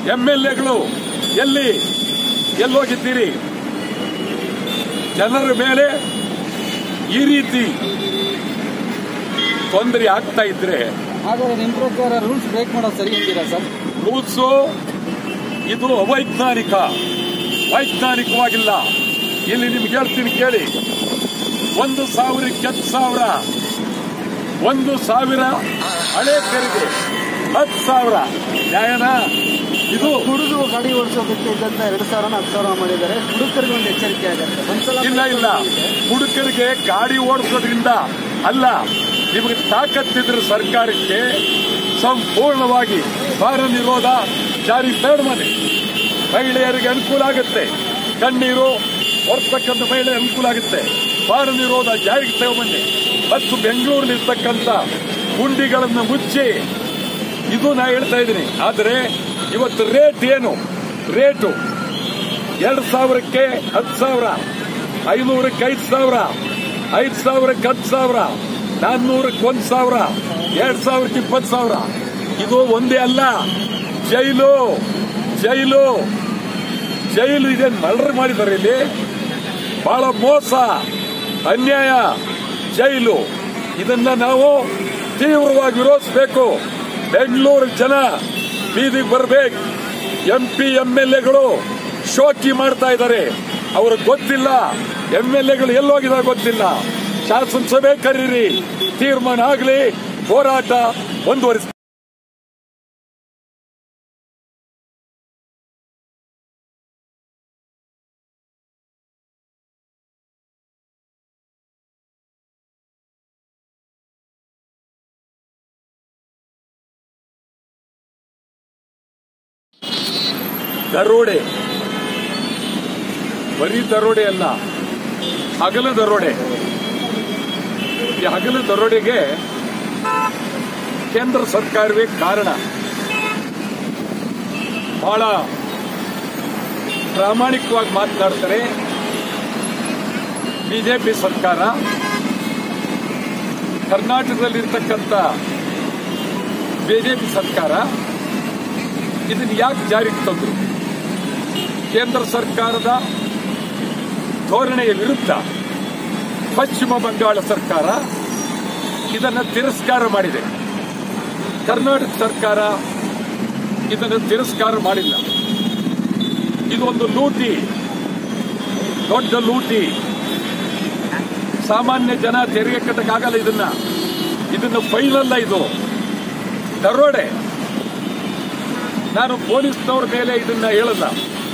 M L ಎಗಳು ಎಲ್ಲಿ ಎಲ್ಲೋಗಿದ್ದೀರಿ ಜನರ ಮೇಲೆ ಈ ರೀತಿ ತೊಂದರೆ ಆಗ್ತಾ ಇದ್ರೆ ಹಾಗಾದ್ರೆ ನಿಮ್ಮ ಪ್ರಕಾರ ರೂಲ್ಸ್ ಬ್ರೇಕ್ ಮಾಡೋದು ಸರಿ ಅಂತೀರಾ ಸರ್ ರೂಲ್ಸು ಇದು ಅವೈಜ್ಞಾನಿಕ ವೈಜ್ಞಾನಿಕವಾಗಿಲ್ಲ ಇಲ್ಲಿ ನಿಮ್ಗೆ ಹೇಳ್ತೀನಿ ಕೇಳಿ ಒಂದು ಸಾವಿರಕ್ಕೆ ಹತ್ತು ಸಾವಿರ ಒಂದು ಸಾವಿರ ಹಳೆ ತೆರಿಗೆ ಹತ್ತು ಸಾವಿರ ನ್ಯಾಯನ ಇದು ಹುಡುಗರು ಗಾಡಿ ಓಡಿಸೋದಕ್ಕೆ ಇದ್ದಂತ ಎರಡು ಸಾವಿರ ಹತ್ತು ಸಾವಿರ ಮಾಡಿದ್ದಾರೆ ಹುಡುಗರಿಗೆ ಒಂದು ಎಚ್ಚರಿಕೆ ಆಗುತ್ತೆ ಒಂದ್ಸಲ ಇಲ್ಲ ಇಲ್ಲ ಹುಡುಗರಿಗೆ ಗಾಡಿ ಓಡಿಸೋದ್ರಿಂದ ಅಲ್ಲ ನಿಮಗೆ ತಾಕತ್ತಿದ್ರೆ ಸರ್ಕಾರಕ್ಕೆ ಸಂಪೂರ್ಣವಾಗಿ ಭಾರ ನಿರೋಧ ಜಾರಿ ಬೇಡ ಮನೆ ಮಹಿಳೆಯರಿಗೆ ಅನುಕೂಲ ಆಗುತ್ತೆ ಕಣ್ಣೀರು ಹೊರತಕ್ಕಂಥ ಮಹಿಳೆ ಅನುಕೂಲ ಆಗುತ್ತೆ ಭಾರ ನಿರೋಧ ಜಾರಿಗೆ ತಗೊಂಬನ್ನಿ ಮತ್ತು ಬೆಂಗಳೂರಿನಲ್ಲಿರ್ತಕ್ಕಂಥ ಗುಂಡಿಗಳನ್ನು ಮುಚ್ಚಿ ಇದು ನಾ ಹೇಳ್ತಾ ಇದ್ದೀನಿ ಆದರೆ ಇವತ್ತು ರೇಟ್ ಏನು ರೇಟು ಎರಡು ಸಾವಿರಕ್ಕೆ ಹತ್ತು ಸಾವಿರ ಐನೂರಕ್ಕೆ ಐದು ಸಾವಿರ ಐದು ಸಾವಿರಕ್ಕೆ ಹತ್ತು ಸಾವಿರ ನಾನ್ನೂರಕ್ಕೆ ಒಂದು ಸಾವಿರ ಎರಡು ಸಾವಿರಕ್ಕೆ ಇಪ್ಪತ್ತು ಸಾವಿರ ಇದು ಒಂದೇ ಅಲ್ಲ ಜೈಲು ಜೈಲು ಜೈಲು ಇದೇನು ಮರ್ಡರ್ ಮಾಡಿದ್ದಾರೆ ಇಲ್ಲಿ ಬಹಳ ಮೋಸ ಅನ್ಯಾಯ ಜೈಲು ಇದನ್ನ ನಾವು ತೀವ್ರವಾಗಿ ವಿರೋಧಿಸಬೇಕು ಬೆಂಗಳೂರು ಜನ ಬೀದಿಗೆ ಬರಬೇಕು ಎಂ ಪಿ ಎಂ ಎಲ್ ಎಗಳು ಶೋಕಿ ಮಾಡ್ತಾ ಇದ್ದಾರೆ ಅವ್ರಿಗೆ ಗೊತ್ತಿಲ್ಲ ಎಂ ಎಲ್ ಎಗಳು ಎಲ್ಲೋಗಿದ್ದಾರೆ ಗೊತ್ತಿಲ್ಲ ಶಾಸನಸಭೆ ಕರೀರಿ ತೀರ್ಮಾನ ಆಗಲಿ ಹೋರಾಟ ಮುಂದುವರಿಸ ದರೋಡೆ ಬರೀ ದರೋಡೆ ಅಲ್ಲ ಹಗಲ ದರೋಡೆ ಈ ಹಗಲ ದರೋಡೆಗೆ ಕೇಂದ್ರ ಸರ್ಕಾರವೇ ಕಾರಣ ಬಹಳ ಪ್ರಾಮಾಣಿಕವಾಗಿ ಮಾತನಾಡ್ತಾರೆ ಬಿಜೆಪಿ ಸರ್ಕಾರ ಕರ್ನಾಟಕದಲ್ಲಿರ್ತಕ್ಕಂಥ ಬಿಜೆಪಿ ಸರ್ಕಾರ ಇದನ್ನು ಯಾಕೆ ಜಾರಿಗೆ ತಂದರು ಕೇಂದ್ರ ಸರ್ಕಾರದ ಧೋರಣೆಯ ವಿರುದ್ಧ ಪಶ್ಚಿಮ ಬಂಗಾಳ ಸರ್ಕಾರ ಇದನ್ನು ತಿರಸ್ಕಾರ ಮಾಡಿದೆ ಕರ್ನಾಟಕ ಸರ್ಕಾರ ಇದನ್ನು ತಿರಸ್ಕಾರ ಮಾಡಿಲ್ಲ ಇದು ಒಂದು ಲೂಟಿ ದೊಡ್ಡ ಲೂಟಿ ಸಾಮಾನ್ಯ ಜನ ತೆರಿಗೆ ಕಟ್ಟಕ್ಕಾಗಲ್ಲ ಇದನ್ನ ಇದನ್ನು ಫೈಲಲ್ಲ ಇದು ದರೋಡೆ ನಾನು ಪೊಲೀಸ್ನವ್ರ ಮೇಲೆ ಇದನ್ನ ಹೇಳಲ್ಲ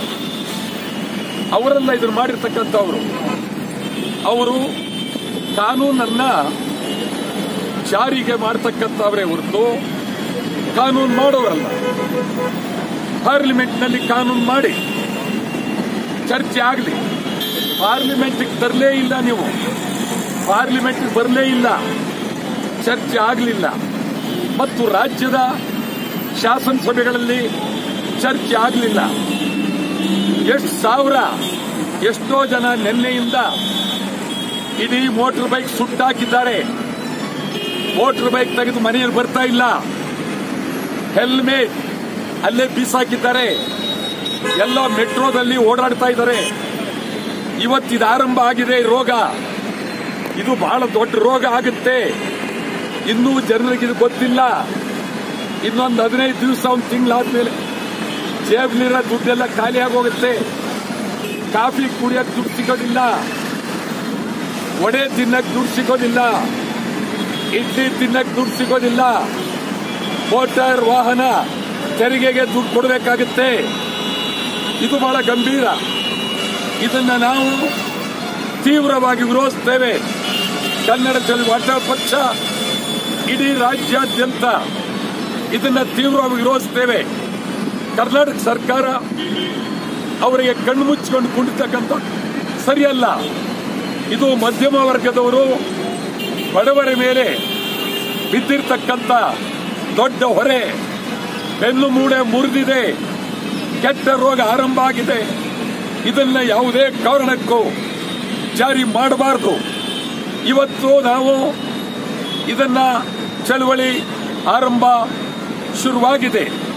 ಅವರೆಲ್ಲ ಇದನ್ನ ಮಾಡಿರ್ತಕ್ಕಂಥವ್ರು ಅವರು ಕಾನೂನನ್ನ ಜಾರಿಗೆ ಮಾಡತಕ್ಕಂಥವರೇ ಹೊರತು ಕಾನೂನು ಮಾಡೋರಲ್ಲ ಪಾರ್ಲಿಮೆಂಟ್ನಲ್ಲಿ ಕಾನೂನು ಮಾಡಿ ಚರ್ಚೆ ಆಗಲಿ ಪಾರ್ಲಿಮೆಂಟ್ಗೆ ತರಲೇ ಇಲ್ಲ ನೀವು ಪಾರ್ಲಿಮೆಂಟ್ಗೆ ಬರಲೇ ಇಲ್ಲ ಚರ್ಚೆ ಆಗಲಿಲ್ಲ ಮತ್ತು ರಾಜ್ಯದ ಶಾಸನಸಭೆಗಳಲ್ಲಿ ಚರ್ಚೆ ಆಗಲಿಲ್ಲ ಎಷ್ಟು ಸಾವಿರ ಎಷ್ಟೋ ಜನ ನಿನ್ನೆಯಿಂದ ಇಡೀ ಮೋಟರ್ ಬೈಕ್ ಸುಟ್ಟಾಕಿದ್ದಾರೆ ಮೋಟರ್ ಬೈಕ್ ತೆಗೆದು ಮನೆಯಲ್ಲಿ ಬರ್ತಾ ಇಲ್ಲ ಹೆಲ್ಮೆಟ್ ಅಲ್ಲೇ ಬೀಸಾಕಿದ್ದಾರೆ ಎಲ್ಲ ಮೆಟ್ರೋದಲ್ಲಿ ಓಡಾಡ್ತಾ ಇದ್ದಾರೆ ಇವತ್ತಿದು ಆರಂಭ ಆಗಿದೆ ಈ ರೋಗ ಇದು ಬಹಳ ದೊಡ್ಡ ರೋಗ ಆಗುತ್ತೆ ಇನ್ನೂ ಜನರಿಗೆ ಇದು ಗೊತ್ತಿಲ್ಲ ಇನ್ನೊಂದು ಹದಿನೈದು ದಿವಸ ಒಂದು ತಿಂಗಳಾದ್ಮೇಲೆ ಜೇಬ್ಲಿರೋ ದುಡ್ಡೆಲ್ಲ ಖಾಲಿ ಆಗೋಗುತ್ತೆ ಕಾಫಿ ಕುಡಿಯಕ್ ದುಡ್ಡು ಸಿಗೋದಿಲ್ಲ ವಡೆ ತಿನ್ನಕ್ ದುಡ್ಡು ಸಿಗೋದಿಲ್ಲ ಇಡ್ಲಿ ತಿನ್ನಕ್ ದುಡ್ಡು ಸಿಗೋದಿಲ್ಲ ಮೋಟಾರ್ ವಾಹನ ತೆರಿಗೆಗೆ ದುಡ್ಡು ಕೊಡಬೇಕಾಗುತ್ತೆ ಇದು ಬಹಳ ಗಂಭೀರ ಇದನ್ನ ನಾವು ತೀವ್ರವಾಗಿ ವಿರೋಧಿಸ್ತೇವೆ ಕನ್ನಡ ಚಳವಟ ಪಕ್ಷ ಇಡೀ ರಾಜ್ಯಾದ್ಯಂತ ಇದನ್ನ ತೀವ್ರವಾಗಿ ವಿರೋಧಿಸ್ತೇವೆ ಕರ್ನಾಟಕ ಸರ್ಕಾರ ಅವರಿಗೆ ಕಣ್ಣು ಮುಚ್ಚಿಕೊಂಡು ಕುಣಿತಕ್ಕಂಥ ಸರಿಯಲ್ಲ ಇದು ಮಧ್ಯಮ ವರ್ಗದವರು ಬಡವರ ಮೇಲೆ ಬಿದ್ದಿರ್ತಕ್ಕಂಥ ದೊಡ್ಡ ಹೊರೆ ಬೆನ್ನು ಮೂಡೆ ಮುರಿದಿದೆ ಕೆಟ್ಟ ರೋಗ ಆರಂಭ ಆಗಿದೆ ಇದನ್ನ ಯಾವುದೇ ಕಾರಣಕ್ಕೂ ಜಾರಿ ಮಾಡಬಾರದು ಇವತ್ತು ನಾವು ಇದನ್ನ ಚಳವಳಿ ಆರಂಭ ಶುರುವಾಗಿದೆ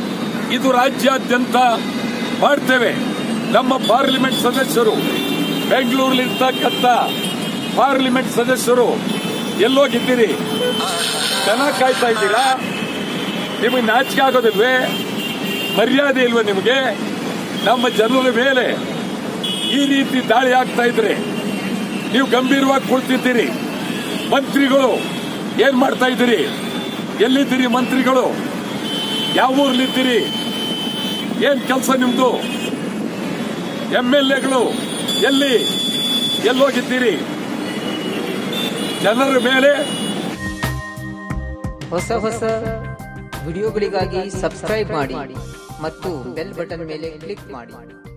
ಇದು ರಾಜ್ಯಾದ್ಯಂತ ಮಾಡ್ತೇವೆ ನಮ್ಮ ಪಾರ್ಲಿಮೆಂಟ್ ಸದಸ್ಯರು ಬೆಂಗಳೂರಿಲಿರ್ತಕ್ಕಂಥ ಪಾರ್ಲಿಮೆಂಟ್ ಸದಸ್ಯರು ಎಲ್ಲೋಗಿದ್ದೀರಿ ಜನ ಕಾಯ್ತಾ ಇದ್ದೀರಾ ನಿಮಗೆ ನಾಚಿಕೆ ಆಗೋದಿಲ್ವೇ ಮರ್ಯಾದೆ ಇಲ್ವೇ ನಿಮಗೆ ನಮ್ಮ ಜನರ ಮೇಲೆ ಈ ರೀತಿ ದಾಳಿ ಆಗ್ತಾ ಇದ್ರೆ ನೀವು ಗಂಭೀರವಾಗಿ ಕುಳಿತಿದ್ದೀರಿ ಮಂತ್ರಿಗಳು ಏನ್ ಮಾಡ್ತಾ ಇದ್ದೀರಿ ಎಲ್ಲಿದ್ದೀರಿ ಮಂತ್ರಿಗಳು ಯಾವ ಊರ್ಲಿದ್ದೀರಿ ಏನ್ ಕೆಲಸ ನಿಮ್ದು ಎಂ ಎಲ್ ಎಗಳು ಎಲ್ಲಿ ಎಲ್ಲೋಗಿದ್ದೀರಿ ಜನರ ಮೇಲೆ ಹೊಸ ಹೊಸ ವಿಡಿಯೋಗಳಿಗಾಗಿ ಸಬ್ಸ್ಕ್ರೈಬ್ ಮಾಡಿ ಮತ್ತು ಬೆಲ್ ಬಟನ್ ಮೇಲೆ ಕ್ಲಿಕ್ ಮಾಡಿ